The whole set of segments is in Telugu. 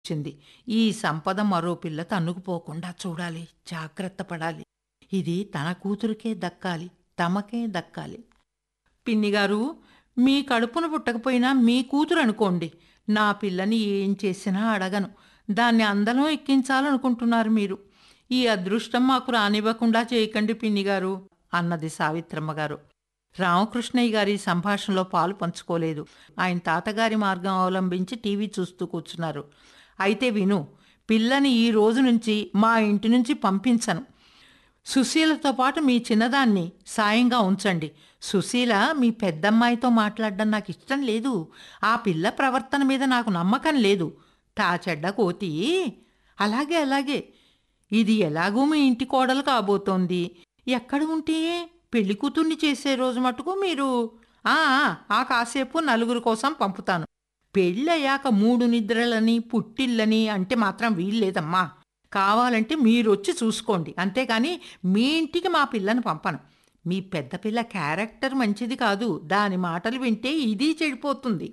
వచ్చింది ఈ సంపద మరో పిల్ల తన్నుకుపోకుండా చూడాలి జాగ్రత్త పడాలి ఇది తన కూతురికే దక్కాలి తమకే దక్కాలి పిన్నిగారు మీ కడుపున పుట్టకపోయినా మీ కూతురు అనుకోండి నా పిల్లని ఏం చేసినా అడగను దాన్ని అందలం ఎక్కించాలనుకుంటున్నారు మీరు ఈ అదృష్టం మాకు రానివ్వకుండా చేయకండి పిన్నిగారు అన్నది సావిత్రమ్మ గారు రామకృష్ణయ్య గారి సంభాషణలో పాలు పంచుకోలేదు ఆయన తాతగారి మార్గం అవలంబించి టీవీ చూస్తూ కూర్చున్నారు అయితే విను పిల్లని ఈ రోజు నుంచి మా ఇంటి నుంచి పంపించను సుశీలతో పాటు మీ చిన్నదాన్ని సాయంగా ఉంచండి సుశీల మీ పెద్దమ్మాయితో మాట్లాడడం నాకు ఇష్టం లేదు ఆ పిల్ల ప్రవర్తన మీద నాకు నమ్మకం లేదు తా చెడ్డ కోతి అలాగే అలాగే ఇది ఎలాగూ మీ ఇంటి కోడలు కాబోతోంది ఎక్కడ ఉంటే పెళ్లి కూతుర్ని చేసే రోజు మటుకు మీరు ఆ ఆ కాసేపు నలుగురు కోసం పంపుతాను పెళ్ళయ్యాక మూడు నిద్రలని పుట్టిల్లని అంటే మాత్రం వీల్లేదమ్మా కావాలంటే మీరొచ్చి చూసుకోండి అంతేగాని మీ ఇంటికి మా పిల్లని పంపను మీ పెద్ద పిల్ల క్యారెక్టర్ మంచిది కాదు దాని మాటలు వింటే ఇది చెడిపోతుంది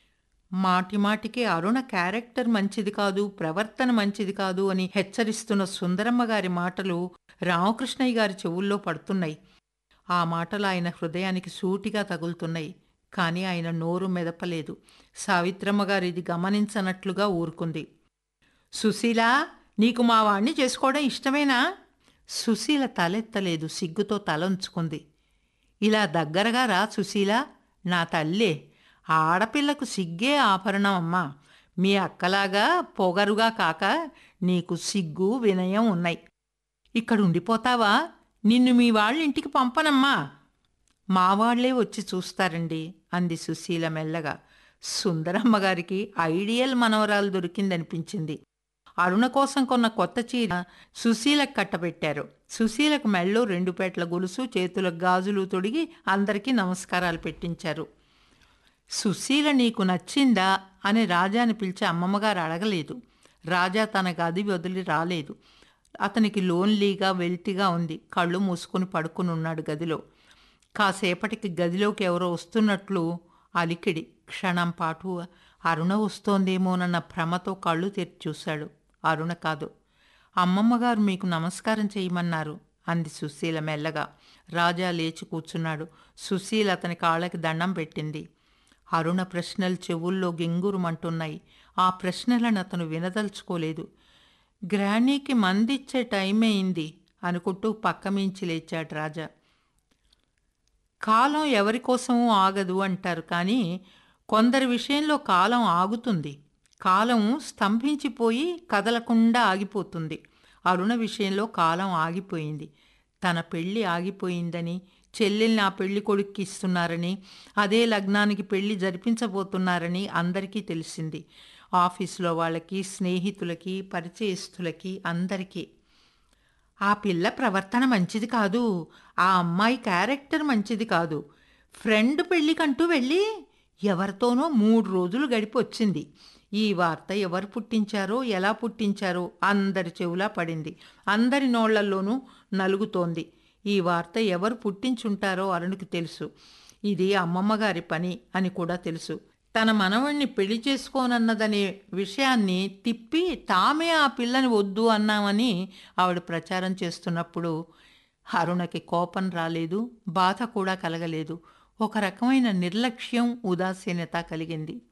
మాటి మాటికి అరుణ క్యారెక్టర్ మంచిది కాదు ప్రవర్తన మంచిది కాదు అని హెచ్చరిస్తున్న సుందరమ్మ గారి మాటలు రామకృష్ణయ్య గారి చెవుల్లో పడుతున్నాయి ఆ మాటలు ఆయన హృదయానికి సూటిగా తగులుతున్నాయి కానీ ఆయన నోరు మెదపలేదు సావిత్రమ్మ గారు ఇది గమనించనట్లుగా ఊరుకుంది సుశీల నీకు మా వాణ్ణి చేసుకోవడం ఇష్టమేనా సుశీల తలెత్తలేదు సిగ్గుతో తలంచుకుంది ఇలా దగ్గరగా రా సుశీల నా తల్లే ఆడపిల్లకు సిగ్గే ఆభరణం అమ్మా మీ అక్కలాగా పొగరుగా కాక నీకు సిగ్గు వినయం ఉన్నాయి ఇక్కడ ఉండిపోతావా నిన్ను మీ వాళ్ళ ఇంటికి పంపనమ్మా మా వాళ్లే వచ్చి చూస్తారండి అంది సుశీల మెల్లగా సుందరమ్మ గారికి ఐడియల్ మనవరాలు దొరికిందనిపించింది అరుణ కోసం కొన్న కొత్త చీర సుశీలకు కట్టబెట్టారు సుశీలకు మెళ్ళో రెండు పేట్ల గొలుసు చేతులకు గాజులు తొడిగి అందరికీ నమస్కారాలు పెట్టించారు సుశీల నీకు నచ్చిందా అని రాజాని పిలిచి అమ్మమ్మగారు అడగలేదు రాజా తన గది వదిలి రాలేదు అతనికి లోన్లీగా వెల్తిగా ఉంది కళ్ళు మూసుకుని పడుకుని ఉన్నాడు గదిలో కాసేపటికి గదిలోకి ఎవరో వస్తున్నట్లు అలికిడి క్షణం పాటు అరుణ వస్తోందేమోనన్న భ్రమతో కళ్ళు తెరిచి చూశాడు అరుణ కాదు అమ్మమ్మగారు మీకు నమస్కారం చేయమన్నారు అంది సుశీల మెల్లగా రాజా లేచి కూర్చున్నాడు సుశీల అతని కాళ్ళకి దండం పెట్టింది అరుణ ప్రశ్నలు చెవుల్లో గింగురుమంటున్నాయి ఆ ప్రశ్నలను అతను వినదలుచుకోలేదు గ్రానీకి మందిచ్చే టైం అయింది అనుకుంటూ పక్క మించి లేచాడు రాజా కాలం ఎవరి కోసమూ ఆగదు అంటారు కానీ కొందరి విషయంలో కాలం ఆగుతుంది కాలం స్తంభించిపోయి కదలకుండా ఆగిపోతుంది అరుణ విషయంలో కాలం ఆగిపోయింది తన పెళ్ళి ఆగిపోయిందని చెల్లెల్ని ఆ పెళ్లి కొడుక్కి ఇస్తున్నారని అదే లగ్నానికి పెళ్లి జరిపించబోతున్నారని అందరికీ తెలిసింది ఆఫీసులో వాళ్ళకి స్నేహితులకి పరిచయస్తులకి అందరికీ ఆ పిల్ల ప్రవర్తన మంచిది కాదు ఆ అమ్మాయి క్యారెక్టర్ మంచిది కాదు ఫ్రెండ్ పెళ్ళికంటూ వెళ్ళి ఎవరితోనో మూడు రోజులు గడిపి వచ్చింది ఈ వార్త ఎవరు పుట్టించారో ఎలా పుట్టించారో అందరి చెవులా పడింది అందరి నోళ్లల్లోనూ నలుగుతోంది ఈ వార్త ఎవరు పుట్టించుంటారో అరుణుకి తెలుసు ఇది అమ్మమ్మగారి పని అని కూడా తెలుసు తన మనవణ్ణి పెళ్లి చేసుకోనన్నదనే విషయాన్ని తిప్పి తామే ఆ పిల్లని వద్దు అన్నామని ఆవిడ ప్రచారం చేస్తున్నప్పుడు అరుణకి కోపం రాలేదు బాధ కూడా కలగలేదు ఒక రకమైన నిర్లక్ష్యం ఉదాసీనత కలిగింది